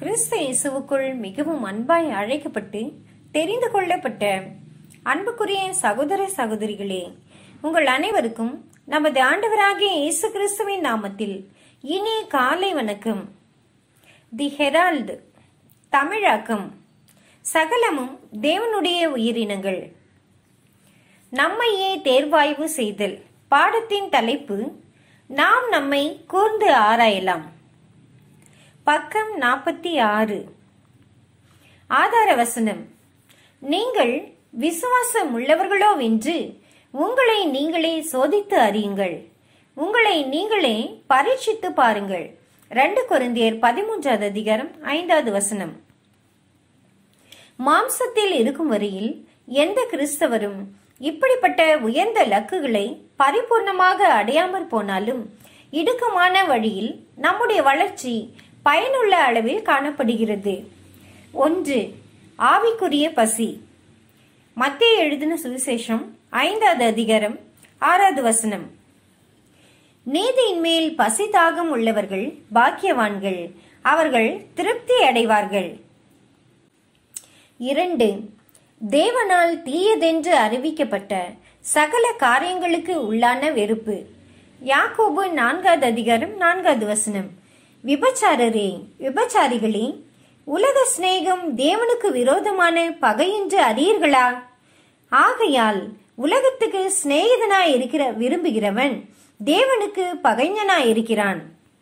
கிறிஸ்து இயேசுவுக்குள் மிகவும் அன்பாய் அழைக்கப்பட்டு தெரிந்து கொள்ளப்பட்ட அன்புக்குரிய சகோதர சகோதரிகளே உங்கள் அனைவருக்கும் நமது ஆண்டவராகிய இயேசு கிறிஸ்துவின் நாமத்தில் இனிய காலை வணக்கம் தி ஹெரால்டு தமிழாக்கம் சகலமும் தேவனுடைய உயிரினங்கள் நம்மையே தேர்வாய்வு செய்தல் பாடத்தின் தலைப்பு நாம் நம்மை கூர்ந்து ஆராயலாம் பக்கம் நாற்பத்தி ஆறு ஆதார வசனம் நீங்கள் விசுவாசம் உள்ளவர்களோவென்று உங்களை நீங்களே சோதித்து அறியுங்கள் உங்களை நீங்களே பரீட்சித்து பாருங்கள் ரெண்டு கொரிந்தியர் பதிமூன்றாவது அதிகாரம் ஐந்தாவது வசனம் மாம்சத்தில் இருக்கும் வரையில் எந்த கிறிஸ்தவரும் இப்படிப்பட்ட உயர்ந்த லக்குகளை பரிபூர்ணமாக அடையாமற் போனாலும் இடுக்கமான வழியில் நம்முடைய வளர்ச்சி பயனுள்ள அளவில் காணப்படுகிறது ஒன்று ஆவிக்குரிய பசி மத்திய எழுதின சுவிசேஷம் ஐந்தாவது அதிகாரம் ஆறாவது வசனம் நீதியின் மேல் பசி தாகம் உள்ளவர்கள் பாக்கியவான்கள் அவர்கள் திருப்தி அடைவார்கள் இரண்டு தேவனால் தீயதென்று அறிவிக்கப்பட்ட சகல காரியங்களுக்கு உள்ளான வெறுப்பு யாக்கோபு நான்காவது அதிகாரம் நான்காவது வசனம் விபச்சாரரே விபச்சாரிகளே உலக சிநேகம் தேவனுக்கு விரோதமான பகை என்று அறியீர்களா ஆகையால் உலகத்துக்கு சிநேகிதனாய் இருக்கிற விரும்புகிறவன் தேவனுக்கு பகைஞனாய் இருக்கிறான்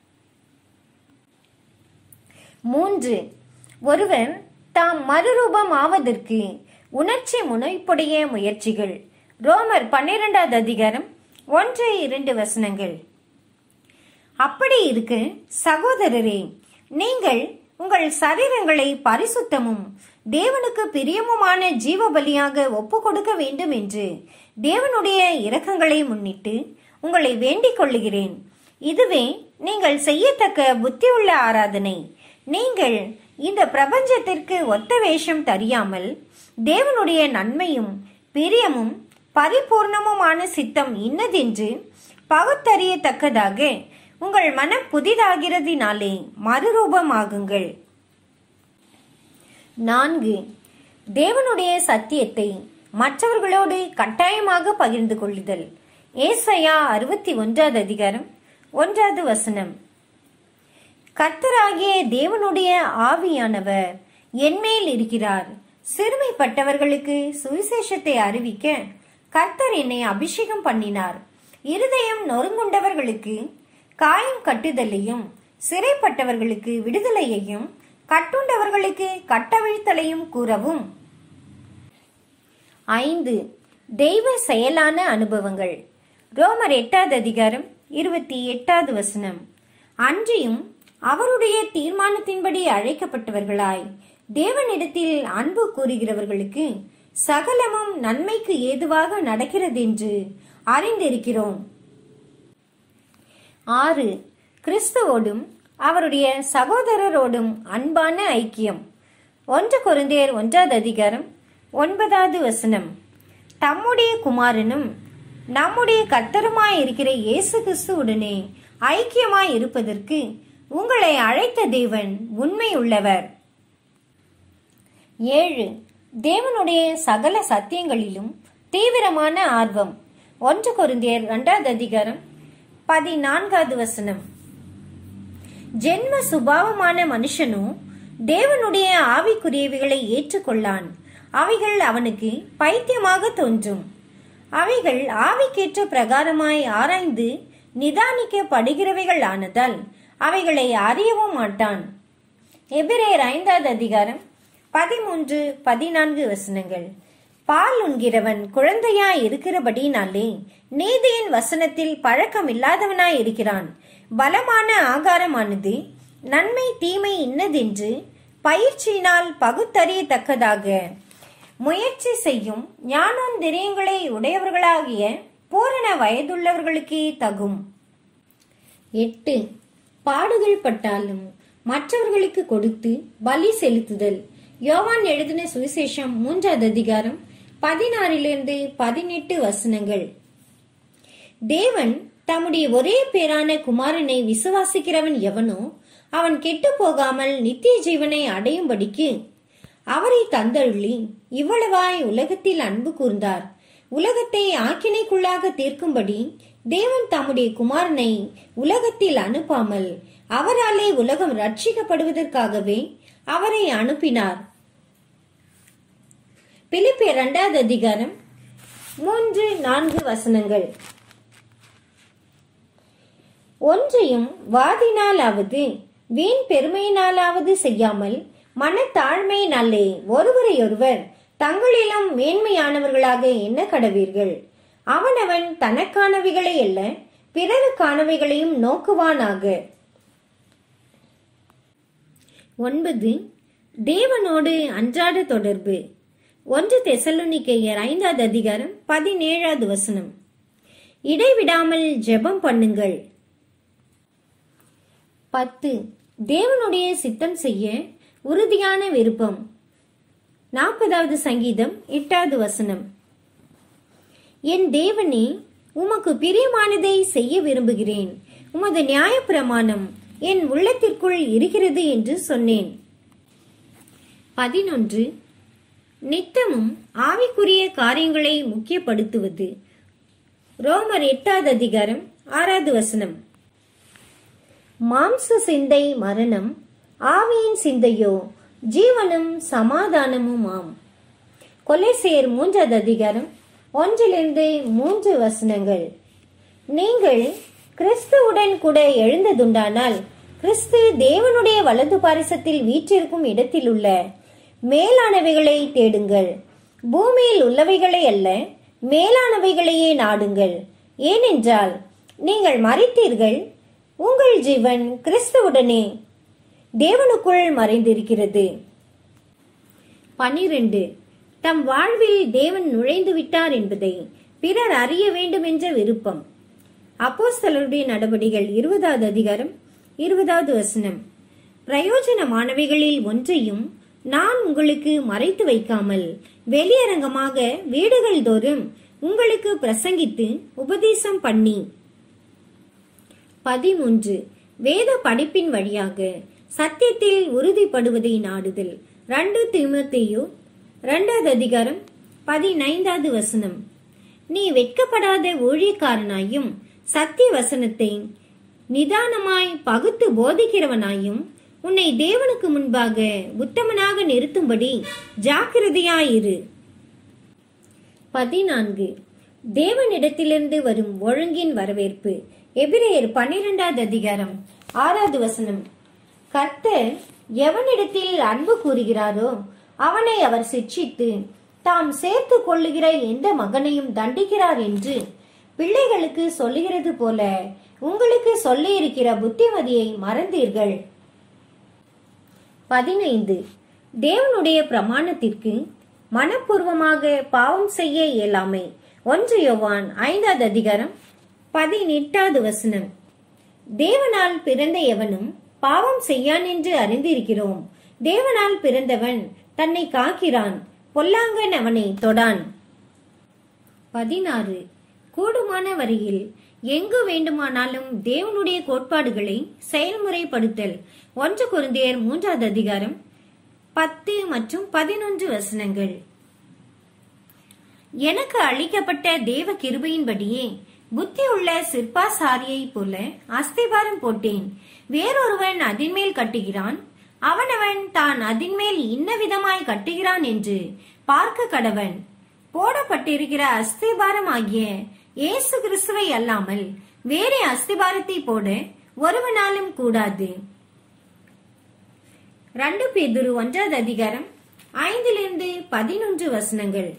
மூன்று ஒருவர் தாம் மறுரூபம் ஆவதற்கு உணர்ச்சி முனைப்புடைய முயற்சிகள் ரோமர் பன்னிரெண்டாவது அதிகாரம் ஒன்று இரண்டு வசனங்கள் அப்படி இருக்க சகோதரரே நீங்கள் உங்கள் சரீரங்களை பரிசுத்தமும் தேவனுக்கு பிரியமுமான ஜீவ பலியாக ஒப்பு கொடுக்க வேண்டும் என்று தேவனுடைய இரக்கங்களை முன்னிட்டு உங்களை வேண்டிக் கொள்ளுகிறேன் இதுவே நீங்கள் செய்யத்தக்க புத்தியுள்ள ஆராதனை நீங்கள் இந்த பிரபஞ்சத்திற்கு ஒத்த வேஷம் தெரியாமல் தேவனுடைய நன்மையும் பிரியமும் பரிபூர்ணமுமான சித்தம் இன்னதென்று பகுத்தறியத்தக்கதாக உங்கள் மனம் புதிதாகிறதினாலே மறுரூபமாகுங்கள் நான்கு தேவனுடைய சத்தியத்தை மற்றவர்களோடு கட்டாயமாக பகிர்ந்து கொள்ளுதல் ஏசையா அறுபத்தி ஒன்றாவது அதிகாரம் ஒன்றாவது வசனம் கர்த்தராகிய தேவனுடைய ஆவியானவர் என்மேல் இருக்கிறார் சிறுமைப்பட்டவர்களுக்கு சுவிசேஷத்தை அறிவிக்க கர்த்தர் என்னை அபிஷேகம் பண்ணினார் இருதயம் நொறுங்குண்டவர்களுக்கு காயம் கட்டுதலையும் சிறைப்பட்டவர்களுக்கு விடுதலையையும் கட்டுண்டவர்களுக்கு கட்டவிழ்த்தலையும் கூறவும் ஐந்து தெய்வ செயலான அனுபவங்கள் ரோமர் எட்டாவது அதிகாரம் இருபத்தி எட்டாவது வசனம் அன்றியும் அவருடைய தீர்மானத்தின்படி அழைக்கப்பட்டவர்களாய் தேவனிடத்தில் அன்பு கூறுகிறவர்களுக்கு சகலமும் நன்மைக்கு ஏதுவாக நடக்கிறதென்று அறிந்திருக்கிறோம் ஆறு கிறிஸ்துவோடும் அவருடைய சகோதரரோடும் அன்பான ஐக்கியம் ஒன்று கொரிந்தியர் ஒன்றாவது அதிகாரம் ஒன்பதாவது வசனம் தம்முடைய குமாரனும் நம்முடைய கர்த்தருமாய் இருக்கிற இயேசு கிறிஸ்துவுடனே ஐக்கியமாய் இருப்பதற்கு உங்களை அழைத்த தேவன் உண்மை உள்ளவர் ஏழு தேவனுடைய சகல சத்தியங்களிலும் தீவிரமான ஆர்வம் ஒன்று கொரிந்தியர் இரண்டாவது அதிகாரம் பதினான்காவது வசனம் ஜென்ம சுபாவமான மனுஷனோ தேவனுடைய ஆவிக்குரியவைகளை ஏற்றுக்கொள்ளான் அவைகள் அவனுக்கு பைத்தியமாக தோன்றும் அவைகள் ஆவிக்கேற்ற பிரகாரமாய் ஆராய்ந்து நிதானிக்கப்படுகிறவைகள் ஆனதால் அவைகளை அறியவும் மாட்டான் எபிரேயர் ஐந்தாவது அதிகாரம் பதிமூன்று பதினான்கு வசனங்கள் பால் உண்கிறவன் குழந்தையாய் இருக்கிறபடினாலே நீதியின் வசனத்தில் பழக்கம் இல்லாதவனாய் இருக்கிறான் பலமான ஆகாரமானது நன்மை தீமை இன்னதென்று பயிற்சியினால் பகுத்தறியத்தக்கதாக முயற்சி செய்யும் ஞானோந்திரியங்களை உடையவர்களாகிய பூரண வயதுள்ளவர்களுக்கே தகும் எட்டு பாடுகள் பட்டாலும் மற்றவர்களுக்கு கொடுத்து பலி செலுத்துதல் யோவான் எழுதின சுவிசேஷம் மூன்றாவது அதிகாரம் பதினாறிலிருந்து பதினெட்டு வசனங்கள் தேவன் தம்முடைய ஒரே பேரான குமாரனை விசுவாசிக்கிறவன் எவனோ அவன் கெட்டு போகாமல் நித்திய ஜீவனை அடையும்படிக்கு அவரை தந்தருளி இவ்வளவாய் உலகத்தில் அன்பு கூர்ந்தார் உலகத்தை ஆக்கினைக்குள்ளாக தீர்க்கும்படி தேவன் தம்முடைய குமாரனை உலகத்தில் அனுப்பாமல் அவராலே உலகம் ரட்சிக்கப்படுவதற்காகவே அவரை அனுப்பினார் பிலிப்பிய இரண்டாவது அதிகாரம் மூன்று நான்கு வசனங்கள் ஒன்றையும் வாதினாலாவது வீண் பெருமையினாலாவது செய்யாமல் மனத்தாழ்மையினாலே ஒருவரையொருவர் தங்களிலும் மேன்மையானவர்களாக எண்ண கடவீர்கள் அவனவன் தனக்கானவைகளை அல்ல பிறருக்கானவைகளையும் நோக்குவானாக ஒன்பது தேவனோடு அன்றாட தொடர்பு ஒன்று தெசலோனிக்கேயர் ஐந்தாவது அதிகாரம் பதினேழாவது வசனம் இடைவிடாமல் ஜெபம் பண்ணுங்கள் பத்து தேவனுடைய சித்தம் செய்ய உறுதியான விருப்பம் நாற்பதாவது சங்கீதம் எட்டாவது வசனம் என் தேவனே உமக்கு பிரியமானதை செய்ய விரும்புகிறேன் உமது நியாயப்பிரமாணம் என் உள்ளத்திற்குள் இருக்கிறது என்று சொன்னேன் பதினொன்று நித்தமும் ஆவிக்குரிய காரியங்களை முக்கியப்படுத்துவது ரோமர் எட்டாவது அதிகாரம் ஆறாவது வசனம் மாம்ச சிந்தை மரணம் ஆவியின் சிந்தையோ ஜீவனும் சமாதானமும் ஆம் கொலைசேர் மூன்றாவது அதிகாரம் ஒன்றிலிருந்து மூன்று வசனங்கள் நீங்கள் கிறிஸ்துவுடன் கூட எழுந்ததுண்டானால் கிறிஸ்து தேவனுடைய வலது பாரிசத்தில் வீற்றிருக்கும் இடத்தில் உள்ள மேலானவைகளை தேடுங்கள் பூமியில் உள்ளவைகளை அல்ல மேலானவைகளையே நாடுங்கள் ஏனென்றால் நீங்கள் மறித்தீர்கள் உங்கள் ஜீவன் கிறிஸ்துவுடனே தேவனுக்குள் மறைந்திருக்கிறது பனிரெண்டு தம் வாழ்வில் தேவன் நுழைந்து விட்டார் என்பதை பிறர் அறிய வேண்டும் என்ற விருப்பம் அப்போஸ்தலருடைய நடவடிகள் இருபதாவது அதிகாரம் இருபதாவது வசனம் பிரயோஜனமானவைகளில் ஒன்றையும் நான் உங்களுக்கு மறைத்து வைக்காமல் வெளியரங்கமாக வீடுகள் தோறும் உங்களுக்கு பிரசங்கித்து உபதேசம் பண்ணி பதிமூன்று வேத படிப்பின் வழியாக சத்தியத்தில் உறுதிப்படுவதை நாடுதல் ரெண்டு தீமோத்தேயு இரண்டாவது அதிகாரம் பதினைந்தாவது வசனம் நீ வெட்கப்படாத ஊழியக்காரனாயும் சத்திய வசனத்தை நிதானமாய் பகுத்து போதிக்கிறவனாயும் உன்னை தேவனுக்கு முன்பாக உத்தமனாக நிறுத்தும்படி ஜாக்கிரதையாயிரு பதினான்கு தேவனிடத்திலிருந்து வரும் ஒழுங்கின் வரவேற்பு எபிரேயர் பன்னிரெண்டாவது அதிகாரம் ஆறாவது வசனம் கர்த்தர் எவனிடத்தில் அன்பு கூறுகிறாரோ அவனை அவர் சிட்சித்து தாம் சேர்த்து கொள்ளுகிற எந்த மகனையும் தண்டிக்கிறார் என்று பிள்ளைகளுக்கு சொல்லுகிறது போல உங்களுக்கு சொல்லியிருக்கிற புத்திமதியை மறந்தீர்கள் பதினைந்து தேவனுடைய பிரமாணத்திற்கு மனப்பூர்வமாக பாவம் செய்ய இயலாமை ஒன்று யோவான் ஐந்தாவது அதிகாரம் பதினெட்டாவது வசனம் தேவனால் பிறந்த எவனும் பாவம் செய்யான் என்று அறிந்திருக்கிறோம் தேவனால் பிறந்தவன் தன்னை காக்கிறான் பொல்லாங்கன் அவனை தொடான் பதினாறு கூடுமான வரையில் எங்கு வேண்டுமானாலும் தேவனுடைய கோட்பாடுகளை செயல்முறைப்படுத்தல் ஒன்று குருந்தியர் மூன்றாவது அதிகாரம் பத்து மற்றும் பதினொன்று வசனங்கள் எனக்கு அளிக்கப்பட்ட தேவ கிருபையின்படியே புத்தி உள்ள சிற்பாசாரியை போல அஸ்திபாரம் போட்டேன் வேறொருவன் அதின்மேல் கட்டுகிறான் அவனவன் தான் அதின்மேல் இன்ன விதமாய் கட்டுகிறான் என்று பார்க்க கடவன் போடப்பட்டிருக்கிற அஸ்திபாரம் ஆகிய இயேசு கிறிஸ்துவை அல்லாமல் வேறே அஸ்திபாரத்தை போட ஒருவனாலும் கூடாது ரெண்டு பேதுரு ஒன்றாவது அதிகாரம் ஐந்திலிருந்து பதினொன்று வசனங்கள்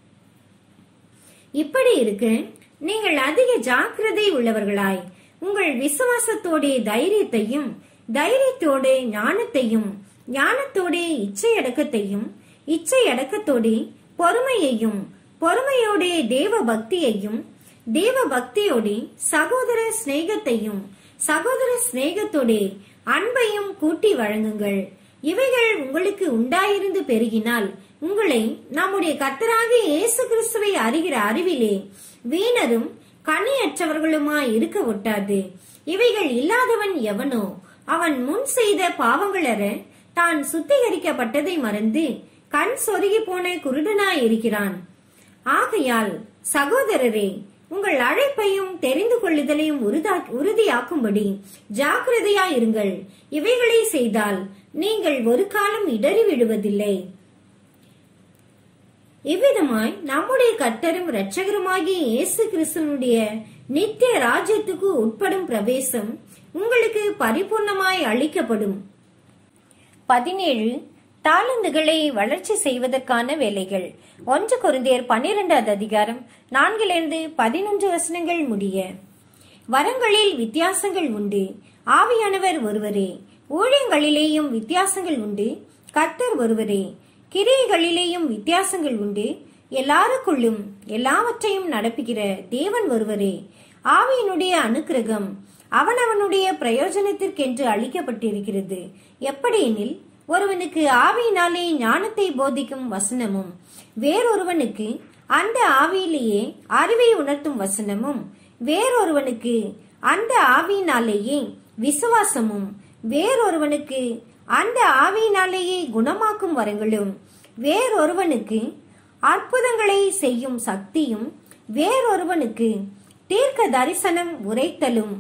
இப்படி இருக்க நீங்கள் அதிக ஜாக்கிரதை உள்ளவர்களாய் உங்கள் விசுவாசத்தோட தைரியத்தையும் தைரியத்தோட ஞானத்தையும் ஞானத்தோட இச்சை அடக்கத்தையும் இச்சை அடக்கத்தோட பொறுமையையும் பொறுமையோட தேவ பக்தியையும் தேவ பக்தியோட சகோதர சிநேகத்தையும் சகோதர சிநேகத்தோட அன்பையும் கூட்டி வழங்குங்கள் இவைகள் உங்களுக்கு உண்டாயிருந்து பெருகினால் உங்களை நம்முடைய கர்த்தராகிய இயேசு கிறிஸ்துவை அறிகிற அறிவிலே வீணரும் கனியற்றவர்களுமாய் இருக்க ஒட்டாது இவைகள் இல்லாதவன் எவனோ அவன் முன் செய்த பாவங்களற தான் சுத்திகரிக்கப்பட்டதை மறந்து கண் சொருகி போன குருடனாய் இருக்கிறான் ஆகையால் சகோதரரே உங்கள் அழைப்பையும் தெரிந்து கொள்ளுதலையும் உறுதா- உறுதியாக்கும்படி ஜாக்கிரதையாயிருங்கள் இவைகளை செய்தால் நீங்கள் ஒரு காலம் இடறி விடுவதில்லை இவ்விதமாய் நம்முடைய கர்த்தரும் இரட்சகருமாகிய இயேசு கிறிஸ்துவனுடைய நித்திய ராஜ்யத்துக்கு உட்படும் பிரவேசம் உங்களுக்கு பரிபூர்ணமாய் அளிக்கப்படும் பதினேழு தாளந்துகளை வளர்ச்சி செய்வதற்கான வேலைகள் ஒன்று கொரிந்தியர் பன்னிரெண்டாவது அதிகாரம் நான்கிலிருந்து பதினொன்று வசனங்கள் முடிய வரங்களில் வித்தியாசங்கள் உண்டு ஆவியானவர் ஒருவரே ஊழியங்களிலேயும் வித்தியாசங்கள் உண்டு கர்த்தர் ஒருவரே கிரியைகளிலேயும் வித்தியாசங்கள் உண்டு எல்லாருக்குள்ளும் எல்லாவற்றையும் நடப்புகிற தேவன் ஒருவரே ஆவியினுடைய அனுக்கிரகம் அவனவனுடைய பிரயோஜனத்திற்கென்று அளிக்கப்பட்டிருக்கிறது எப்படியெனில் ஒருவனுக்கு ஆவியினாலே ஞானத்தை போதிக்கும் வசனமும் வேறொருவனுக்கு அந்த ஆவியிலேயே அறிவை உணர்த்தும் வசனமும் வேறொருவனுக்கு அந்த ஆவியினாலேயே விசுவாசமும் வேறொருவனுக்கு அந்த ஆவியினாலேயே குணமாக்கும் வரங்களும் வேறொருவனுக்கு அற்புதங்களை செய்யும் சக்தியும் வேறொருவனுக்கு தீர்க்க தரிசனம் உரைத்தலும்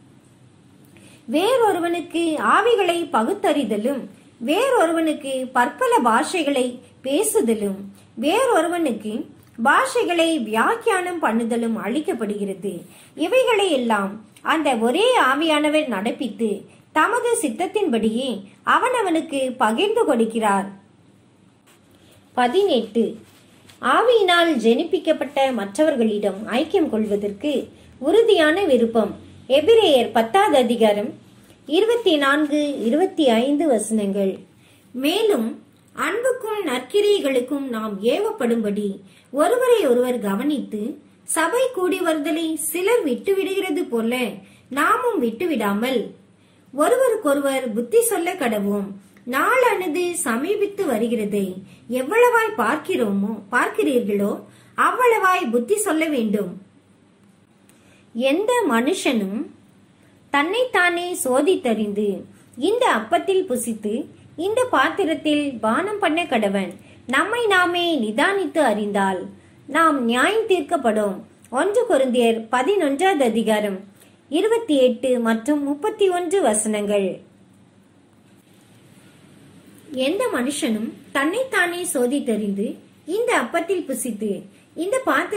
வேறொருவனுக்கு ஆவிகளை பகுத்தறிதலும் வேறொருவனுக்கு பற்பல பாஷைகளை பேசுதலும் வேறொருவனுக்கு பாஷைகளை வியாக்கியானம் பண்ணுதலும் அளிக்கப்படுகிறது இவைகளை எல்லாம் அந்த ஒரே ஆவியானவர் நடப்பித்து தமது சித்தத்தின்படியே அவனவனுக்கு பகிர்ந்து கொடுக்கிறார் பதினெட்டு ஆவியினால் ஜெனிப்பிக்கப்பட்ட மற்றவர்களிடம் ஐக்கியம் கொள்வதற்கு உறுதியான விருப்பம் எபிரேயர் பத்தாவது அதிகாரம் இருபத்தி நான்கு இருபத்தி ஐந்து வசனங்கள் மேலும் அன்புக்கும் நற்கிரியைகளுக்கும் நாம் ஏவப்படும்படி ஒருவரை ஒருவர் கவனித்து சபை கூடி வருதலை சிலர் விட்டுவிடுகிறது போல நாமும் விட்டுவிடாமல் ஒருவருக்கொருவர் புத்தி சொல்ல கடவோம் நாளானது சமீபித்து வருகிறதை எவ்வளவாய் பார்க்கிறோமோ பார்க்கிறீர்களோ அவ்வளவாய் புத்தி சொல்ல வேண்டும் எந்த மனுஷனும் தன்னைத்தானே சோதித்தறிந்து இந்த அப்பத்தில் புசித்து இந்த பாத்திரத்தில் பானம் பண்ண கடவன் நம்மை நாமே நிதானித்து அறிந்தால் நாம் நியாயம் தீர்க்கப்படும் ஒன்று கொரிந்தியர் பதினொன்றாவது அதிகாரம் இருபத்தி எட்டு மற்றும் முப்பத்தி ஒன்று வசனங்கள் எந்த மனுஷனும் தன்னைத்தானே சோதித்தறிந்து இந்த அப்பத்தில் புசித்து இந்த பாத்திர